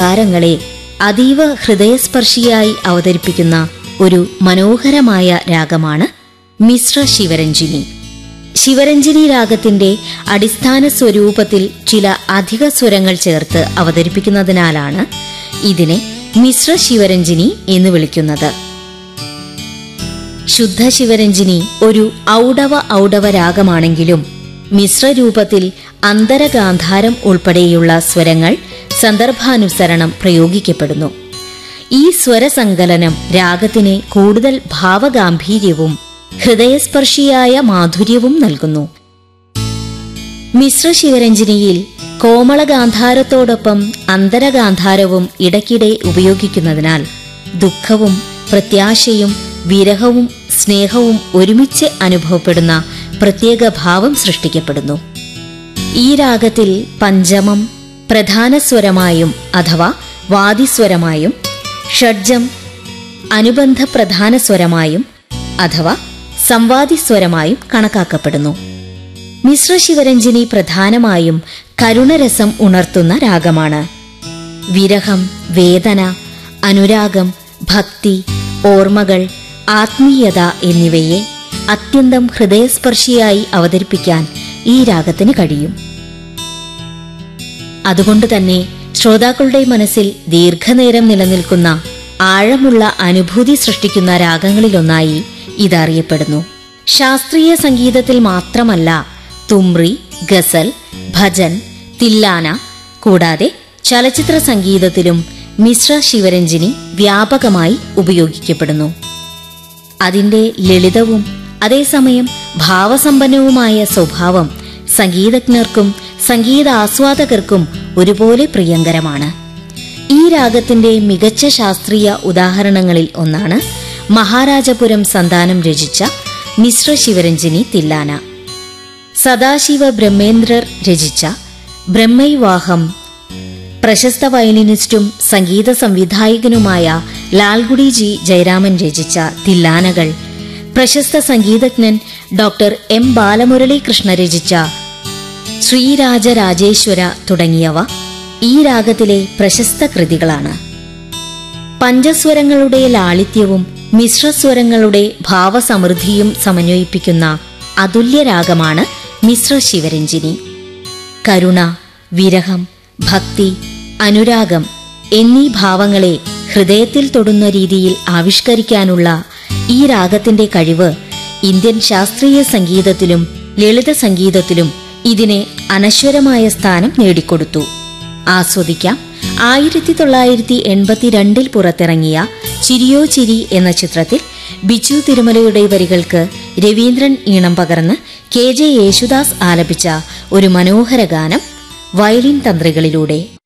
വികാരങ്ങളെ അതീവ ഹൃദയസ്പർശിയായി അവതരിപ്പിക്കുന്ന ഒരു മനോഹരമായ രാഗമാണ് മിശ്ര ശിവരഞ്ജിനി ശിവരഞ്ജിനി രാഗത്തിന്റെ അടിസ്ഥാന സ്വരൂപത്തിൽ ചില അധിക സ്വരങ്ങൾ ചേർത്ത് അവതരിപ്പിക്കുന്നതിനാലാണ് ഇതിനെ മിശ്ര ശിവരഞ്ജിനി എന്ന് വിളിക്കുന്നത് ശുദ്ധ ശിവരഞ്ജിനി ഒരു ഔഡവ ഔഡവ രാഗമാണെങ്കിലും മിശ്രരൂപത്തിൽ അന്തരഗാന്ധാരം ഉൾപ്പെടെയുള്ള സ്വരങ്ങൾ സന്ദർഭാനുസരണം പ്രയോഗിക്കപ്പെടുന്നു ഈ സ്വരസങ്കലനം രാഗത്തിന് കൂടുതൽ ഭാവഗാംഭീര്യവും ഹൃദയസ്പർശിയായ മാധുര്യവും നൽകുന്നു മിശ്ര ശിവരഞ്ജിനിയിൽ കോമളഗാന്ധാരത്തോടൊപ്പം അന്തരഗാന്ധാരവും ഇടയ്ക്കിടെ ഉപയോഗിക്കുന്നതിനാൽ ദുഃഖവും പ്രത്യാശയും വിരഹവും സ്നേഹവും ഒരുമിച്ച് അനുഭവപ്പെടുന്ന പ്രത്യേക ഭാവം സൃഷ്ടിക്കപ്പെടുന്നു ഈ രാഗത്തിൽ പഞ്ചമം പ്രധാന സ്വരമായും അഥവാ വാദിസ്വരമായും ഷഡ്ജം അനുബന്ധ പ്രധാന സ്വരമായും അഥവാ സംവാദിസ്വരമായും കണക്കാക്കപ്പെടുന്നു മിശ്ര ശിവരഞ്ജിനി പ്രധാനമായും കരുണരസം ഉണർത്തുന്ന രാഗമാണ് വിരഹം വേദന അനുരാഗം ഭക്തി ഓർമ്മകൾ ആത്മീയത എന്നിവയെ അത്യന്തം ഹൃദയസ്പർശിയായി അവതരിപ്പിക്കാൻ ഈ രാഗത്തിന് കഴിയും അതുകൊണ്ട് തന്നെ ശ്രോതാക്കളുടെ മനസ്സിൽ ദീർഘനേരം നിലനിൽക്കുന്ന ആഴമുള്ള അനുഭൂതി സൃഷ്ടിക്കുന്ന രാഗങ്ങളിലൊന്നായി ഇതറിയപ്പെടുന്നു ശാസ്ത്രീയ സംഗീതത്തിൽ മാത്രമല്ല തുമ്രി ഗസൽ ഭജൻ തില്ലാന കൂടാതെ ചലച്ചിത്ര സംഗീതത്തിലും മിശ്ര ശിവരഞ്ജിനി വ്യാപകമായി ഉപയോഗിക്കപ്പെടുന്നു അതിന്റെ ലളിതവും അതേസമയം ഭാവസമ്പന്നവുമായ സ്വഭാവം സംഗീതജ്ഞർക്കും സംഗീത ആസ്വാദകർക്കും ഒരുപോലെ പ്രിയങ്കരമാണ് ഈ രാഗത്തിന്റെ മികച്ച ശാസ്ത്രീയ ഉദാഹരണങ്ങളിൽ ഒന്നാണ് മഹാരാജപുരം സന്താനം രചിച്ച മിശ്ര ശിവരഞ്ജിനി തില്ലാന സദാശിവ ബ്രഹ്മേന്ദ്രർ രചിച്ച ബ്രഹ്മൈവാഹം പ്രശസ്ത വയലിനിസ്റ്റും സംഗീത സംവിധായകനുമായ ലാൽഗുഡി ജി ജയരാമൻ രചിച്ച തില്ലാനകൾ പ്രശസ്ത സംഗീതജ്ഞൻ ഡോക്ടർ എം ബാലമുരളി കൃഷ്ണ രചിച്ച ശ്രീരാജരാജേശ്വര തുടങ്ങിയവ ഈ രാഗത്തിലെ പ്രശസ്ത കൃതികളാണ് പഞ്ചസ്വരങ്ങളുടെ ലാളിത്യവും മിശ്രസ്വരങ്ങളുടെ ഭാവസമൃദ്ധിയും സമന്വയിപ്പിക്കുന്ന അതുല്യ രാഗമാണ് മിശ്ര ശിവരഞ്ജിനി കരുണ വിരഹം ഭക്തി അനുരാഗം എന്നീ ഭാവങ്ങളെ ഹൃദയത്തിൽ തൊടുന്ന രീതിയിൽ ആവിഷ്കരിക്കാനുള്ള ഈ രാഗത്തിന്റെ കഴിവ് ഇന്ത്യൻ ശാസ്ത്രീയ സംഗീതത്തിലും ലളിത സംഗീതത്തിലും ഇതിനെ അനശ്വരമായ സ്ഥാനം നേടിക്കൊടുത്തു ആസ്വദിക്കാം ആയിരത്തി തൊള്ളായിരത്തി എൺപത്തിരണ്ടിൽ പുറത്തിറങ്ങിയ ചിരിയോ ചിരി എന്ന ചിത്രത്തിൽ ബിജു തിരുമലയുടെ വരികൾക്ക് രവീന്ദ്രൻ ഈണം പകർന്ന് കെ ജെ യേശുദാസ് ആലപിച്ച ഒരു മനോഹര ഗാനം വയലിൻ തന്ത്രികളിലൂടെ